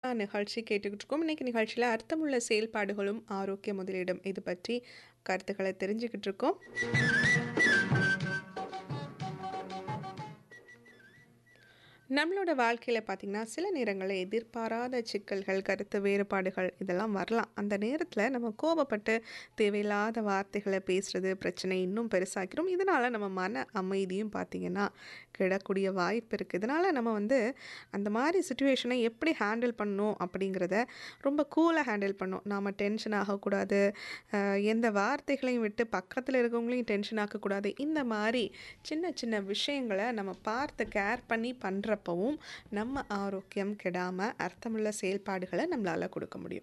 தனா நிகழ்ச்சி கேட்டுக்கிட்டு இருக்கோம் இன்னைக்கு நிகழ்ச்சியில் அர்த்தமுள்ள செயல்பாடுகளும் ஆரோக்கிய முதலிடம் இது பற்றி கருத்துக்களை தெரிஞ்சுக்கிட்டு இருக்கோம் நம்மளோட வாழ்க்கையில் பார்த்திங்கன்னா சில நேரங்களில் எதிர்பாராத சிக்கல்கள் கருத்து வேறுபாடுகள் இதெல்லாம் வரலாம் அந்த நேரத்தில் நம்ம கோபப்பட்டு தேவையில்லாத வார்த்தைகளை பேசுகிறது பிரச்சனை இன்னும் பெருசாக்கிறோம் இதனால் நம்ம மன அமைதியும் பார்த்திங்கன்னா கிடக்கூடிய வாய்ப்பு இருக்குது இதனால் நம்ம வந்து அந்த மாதிரி சுச்சுவேஷனை எப்படி ஹேண்டில் பண்ணணும் அப்படிங்கிறத ரொம்ப கூலாக ஹேண்டில் பண்ணணும் நாம் டென்ஷன் ஆகக்கூடாது அஹ், எந்த வார்த்தைகளையும் விட்டு பக்கத்தில் இருக்கவங்களையும் டென்ஷன் ஆக்கக்கூடாது இந்த மாதிரி சின்ன சின்ன விஷயங்களை நம்ம பார்த்து கேர் பண்ணி பண்ணுறப்பவும் நம்ம ஆரோக்கியம் கெடாமல் அர்த்தமுள்ள செயல்பாடுகளை நம்மளால் கொடுக்க முடியும்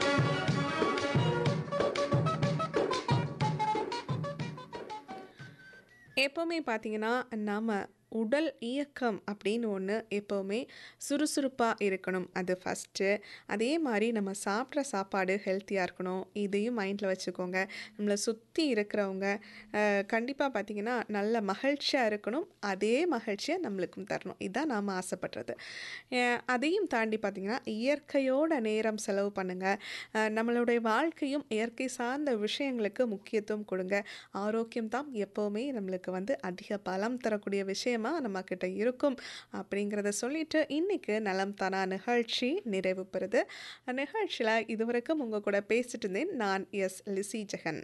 எப்போவுமே பார்த்தீங்கன்னா நாம் உடல் இயக்கம் அப்படின்னு ஒன்று எப்போவுமே சுறுசுறுப்பாக இருக்கணும் அது ஃபஸ்ட்டு அதே மாதிரி நம்ம சாப்பிட்ற சாப்பாடு ஹெல்த்தியாக இருக்கணும் இதையும் மைண்டில் வச்சுக்கோங்க நம்மளை சுற்றி இருக்கிறவங்க கண்டிப்பாக பார்த்தீங்கன்னா நல்ல மகிழ்ச்சியாக இருக்கணும் அதே மகிழ்ச்சியை நம்மளுக்கும் தரணும் இதுதான் நாம் ஆசைப்படுறது அஹ் அதையும் தாண்டி பார்த்தீங்கன்னா இயற்கையோட நேரம் செலவு பண்ணுங்கள் நம்மளுடைய வாழ்க்கையும் இயற்கை சார்ந்த விஷயங்களுக்கு முக்கியத்துவம் கொடுங்க ஆரோக்கியம் தான் எப்போவுமே நம்மளுக்கு வந்து அதிக பலம் தரக்கூடிய விஷயமா நம்ம கிட்ட இருக்கும் அப்படிங்கிறத சொல்லிட்டு இன்னைக்கு நலம் தானா நிகழ்ச்சி நிறைவு பெறுது நிகழ்ச்சியில் இதுவரைக்கும் உங்கள் கூட பேசிட்டு இருந்தேன் நான் எஸ் லிசி ஜெகன்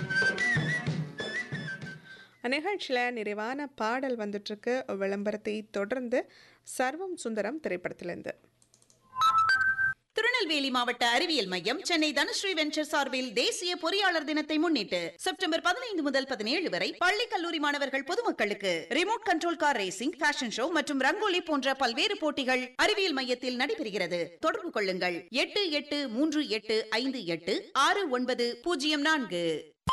நிகழ்ச்சியில் நிறைவான பாடல் வந்துட்டுருக்கு விளம்பரத்தை தொடர்ந்து சர்வம் சுந்தரம் திரைப்படத்திலிருந்து திருநெல்வேலி மாவட்ட அறிவியல் மையம் சென்னை தனுஸ்ரீ வெஞ்சர் சார்பில் தேசிய பொறியாளர் தினத்தை முன்னிட்டு செப்டம்பர் பதினைந்து முதல் பதினேழு வரை பள்ளி கல்லூரி மாணவர்கள் பொதுமக்களுக்கு remote control car racing fashion show மற்றும் ரங்கோலி போன்ற பல்வேறு போட்டிகள் அறிவியல் மையத்தில் நடைபெறுகிறது தொடர்பு கொள்ளுங்கள் எட்டு எட்டு மூன்று எட்டு ஐந்து எட்டு ஆறு ஒன்பது பூஜ்ஜியம் நான்கு